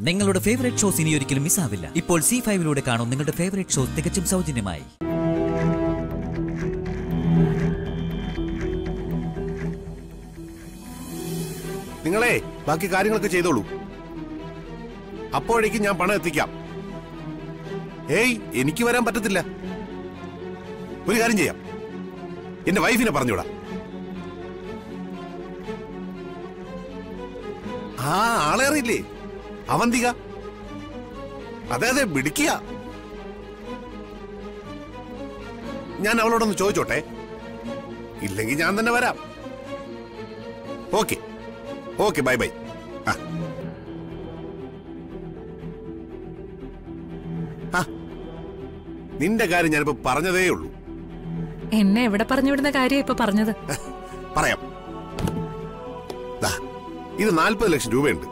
നിങ്ങളുടെ favourite shows ഇനി ഒരിക്കലും മിസ്സാവില്ല ഇപ്പോൾ സി ഫൈവിലൂടെ കാണും നിങ്ങളുടെ ഫേവറേറ്റ് ഷോസ് തികച്ചും സൗജന്യമായി നിങ്ങളെ ബാക്കി കാര്യങ്ങളൊക്കെ ചെയ്തോളൂ അപ്പോഴേക്കും ഞാൻ പണം എത്തിക്കാം ഏയ് എനിക്ക് വരാൻ പറ്റത്തില്ല ഒരു കാര്യം ചെയ്യാം എന്റെ വൈഫിനെ പറഞ്ഞുവിടാം ആ ആളെ അറിയില്ലേ അവന്തിക അതെ അതെ പിടിക്കുക ഞാൻ അവളോടൊന്ന് ചോദിച്ചോട്ടെ ഇല്ലെങ്കിൽ ഞാൻ തന്നെ വരാം ഓക്കെ ഓക്കെ ബൈ ബൈ ആ ആ, നിന്റെ കാര്യം ഞാനിപ്പോ പറഞ്ഞതേ ഉള്ളൂ എന്നെ എവിടെ പറഞ്ഞു വിടുന്ന കാര്യം ഇപ്പൊ പറഞ്ഞത് പറയാം ദാ, ഇത് നാൽപ്പത് ലക്ഷം രൂപയുണ്ട്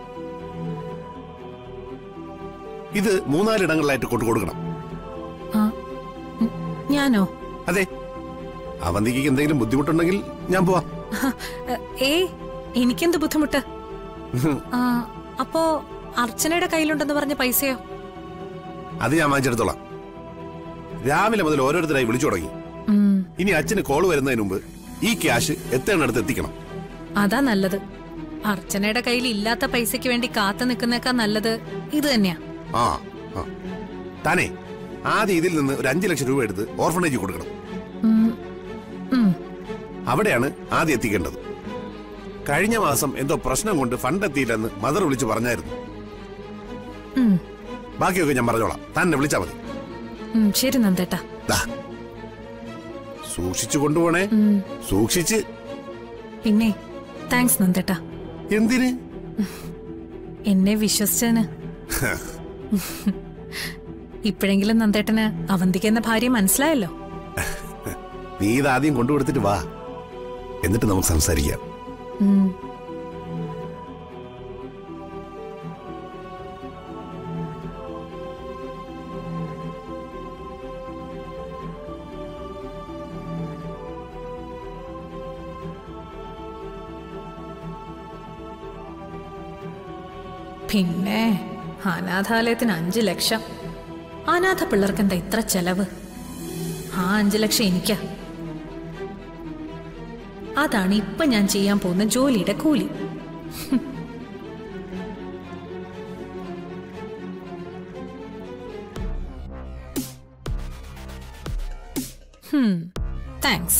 ഇത് മൂന്നാലിടങ്ങളിലായിട്ട് കൊണ്ടു കൊടുക്കണം ആ ഉം, ഞാനോ അതെ അവന്തിക്ക് എന്തെങ്കിലും ബുദ്ധിമുട്ടുണ്ടെങ്കിൽ ഞാൻ പോവാം ഹ, ഏയ് എനിക്കെന്ത് ബുദ്ധിമുട്ട് ആ അപ്പോ അർച്ചനയുടെ കയ്യിലുണ്ടെന്ന് പറഞ്ഞ പൈസയോ അത് ഞാൻ വാങ്ങിച്ചെടുത്തോളാം രാവിലെ മുതൽ ഓരോരുത്തരായി വിളിച്ചു തുടങ്ങി ഉം, ഇനി അച്ഛന് കോള് വരുന്നതിന് മുമ്പ് ഈ ക്യാഷ് എത്തേണ്ടടുത്ത് എത്തിക്കണം അതാ നല്ലത് അർച്ചനയുടെ കയ്യിൽ ഇല്ലാത്ത പൈസയ്ക്ക് വേണ്ടി കാത്തു നിൽക്കുന്നേക്കാൾ നല്ലത് ഇത് തന്നെയാ ആ ആ. താനേ ആദ്യം ഇതിൽ നിന്ന് ഒരു അഞ്ചു ലക്ഷം രൂപ എടുത്ത് ഓർഫണേജ് കൊടുക്കണം ഉം, ഉം, അവിടെയാണ് ആദ്യം എത്തിക്കേണ്ടത് കഴിഞ്ഞ മാസം എന്തോ പ്രശ്നം കൊണ്ട് ഫണ്ട് എത്തിയില്ലെന്ന് മദർ വിളിച്ച് പറഞ്ഞായിരുന്നു ഉം, ബാക്കിയൊക്കെ ഞാൻ പറഞ്ഞോളാം താൻ എന്നെ വിളിച്ചാ മതി ഉം, ശരി നന്ദേട്ടാ ദാ. സൂക്ഷിച്ചു കൊണ്ടുപോണേ ഉം, സൂക്ഷിച്ച് പിന്നെ താങ്ക്സ് നന്ദേട്ടാ എന്തിന് എന്നെ വിശ്വസിച്ചതിന് ഇപ്പോഴെങ്കിലും നന്ദേട്ടന് അവന്തിക്ക് എന്ന ഭാര്യ മനസ്സിലായല്ലോ നീ ഇത് ആദ്യം കൊണ്ടുകൊടുത്തിട്ട് വാ എന്നിട്ട് നമുക്ക് സംസാരിക്കാം ഉം. പിന്നെ അനാഥാലയത്തിന് അഞ്ചു ലക്ഷം അനാഥ പിള്ളേർക്ക് എന്താ ഇത്ര ചെലവ് ആ അഞ്ചു ലക്ഷം എനിക്കാ അതാണ് ഇപ്പൊ ഞാൻ ചെയ്യാൻ പോകുന്ന ജോലിയുടെ കൂലി താങ്ക്സ്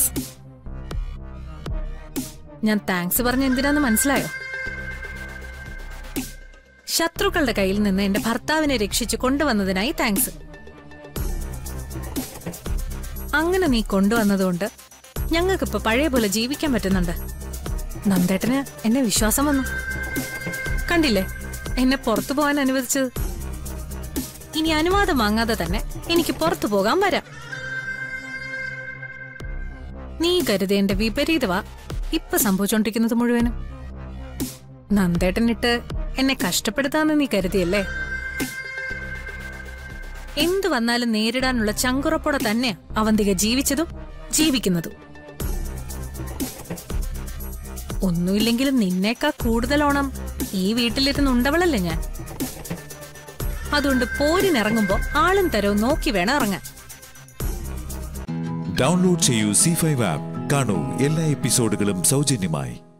ഞാൻ താങ്ക്സ് പറഞ്ഞ എന്തിനാന്ന് മനസ്സിലായോ ശത്രുക്കളുടെ കയ്യിൽ നിന്ന് എന്റെ ഭർത്താവിനെ രക്ഷിച്ചു കൊണ്ടുവന്നതിനായി താങ്ക്സ് അങ്ങനെ നീ കൊണ്ടുവന്നതുകൊണ്ട് ഞങ്ങൾക്കിപ്പോ പഴയ പോലെ ജീവിക്കാൻ പറ്റുന്നുണ്ട് നന്ദേട്ടന് എന്നെ വിശ്വാസം വന്നു കണ്ടില്ലേ എന്നെ പുറത്തു പോകാൻ അനുവദിച്ചത് ഇനി അനുവാദം വാങ്ങാതെ തന്നെ എനിക്ക് പുറത്തു പോകാൻ വരാം നീ കരുതേണ്ട വിപരീതവാ ഇപ്പൊ സംഭവിച്ചോണ്ടിരിക്കുന്നത് മുഴുവനും നന്ദേട്ടനിട്ട് എന്നെ കഷ്ടപ്പെടുത്താന്ന് നീ കരുതിയല്ലേ എന്തു വന്നാലും നേരിടാനുള്ള ചങ്കുറപ്പോടെ തന്നെയാ അവന്തിക ജീവിച്ചതും ജീവിക്കുന്നതും ഒന്നുമില്ലെങ്കിലും നിന്നേക്കാ കൂടുതലോണം ഈ വീട്ടിലിരുന്ന് ഉണ്ടവളല്ലേ ഞാൻ അതുകൊണ്ട് പോരിനിറങ്ങുമ്പോ ആളും തരവും നോക്കി വേണം ഇറങ്ങാൻ ഡൗൺലോഡ് ചെയ്യൂ സി ഫൈവ് ആപ്പ് കാണൂ എല്ലാ എപ്പിസോഡുകളും സൗജന്യമായി